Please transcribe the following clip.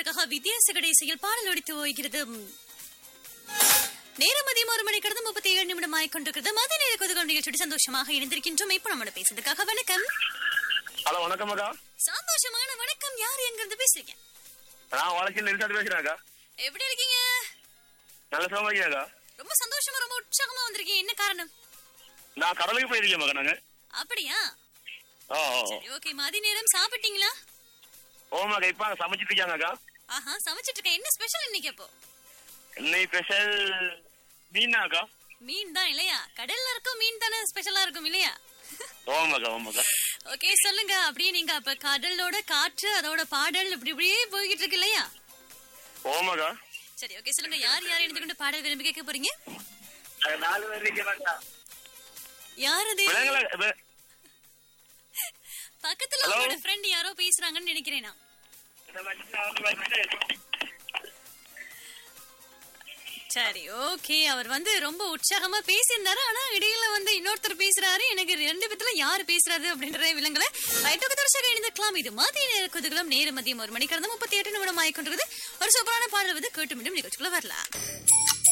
திரைப்படத்திற்காக வித்தியாச கடைசியில் பாடல் ஒடித்து ஓய்கிறது நேரம் மதியம் ஒரு மணி கடந்து முப்பத்தி ஏழு நிமிடம் ஆயிக்கொண்டிருக்கிறது மத நேர கொதுகள் நிகழ்ச்சியோடு சந்தோஷமாக இணைந்திருக்கின்றோம் இப்போ நம்மளோட பேசுறதுக்காக வணக்கம் ஹலோ வணக்கம் அக்கா சந்தோஷமான வணக்கம் யார் எங்க இருந்து பேசுறீங்க நான் வளர்ச்சி நிறுத்தாட்டு பேசுறேன் அக்கா எப்படி இருக்கீங்க நல்ல சோமாக்கி அக்கா ரொம்ப சந்தோஷமா ரொம்ப உற்சாகமா வந்திருக்கீங்க என்ன காரணம் நான் கடலுக்கு போயிருக்கேன் மகன் நாங்க அப்படியா ஓ ஓ, ஓ. சரி ஓகே மதிய நேரம் சாப்பிட்டீங்களா ஓமாக்கா இப்ப அங்க சமைச்சிட்டு இருக்காங்க அக்கா ஆஹா சமைச்சிட்டு இருக்கேன் என்ன ஸ்பெஷல் இன்னைக்கு அப்போ இன்னைக்கு ஸ்பெஷல் மீனா அக்கா மீன் தான் இல்லையா கடல்ல இருக்கும் மீன் தானே ஸ்பெஷலா இருக்கும் இல்லையா ஓமாக்கா ஓமாக்கா ஓகே சொல்லுங்க அப்படியே நீங்க அப்ப கடலோட காற்று அதோட பாடல் இப்படி இப்படியே போய்கிட்டு இருக்கு இல்லையா ஓமாக்கா சரி ஓகே சொல்லுங்க யார் யார் இணைந்து கொண்டு பாடல் விரும்பி கேட்க போறீங்க நாலு பேர் இருக்கேன் யார் அது விலங்குல வி- பக்கத்துல Hello? உங்களோட ஃப்ரெண்ட் யாரோ பேசுறாங்கன்னு நினைக்கிறேன் நான் சரி ஓகே அவர் வந்து ரொம்ப உற்சாகமா பேசியிருந்தாரு ஆனா இடையில வந்து இன்னொருத்தர் பேசுறாரு எனக்கு ரெண்டு பேத்துல யாரு பேசுறாரு அப்படின்ற விலங்குல ரைட்டோக்கு தொடர்ச்சியாக இணைந்திருக்கலாம் இது மதிய நேர குதுகலம் நேர மதியம் ஒரு மணி கடந்த முப்பத்தி எட்டு நிமிடம் ஆயிக்கொண்டிருக்குது ஒரு சூப்பரான பாடல் வந்து கேட்டு மீண்டும் நிகழ்ச்சிக்குள்ள வரலாம்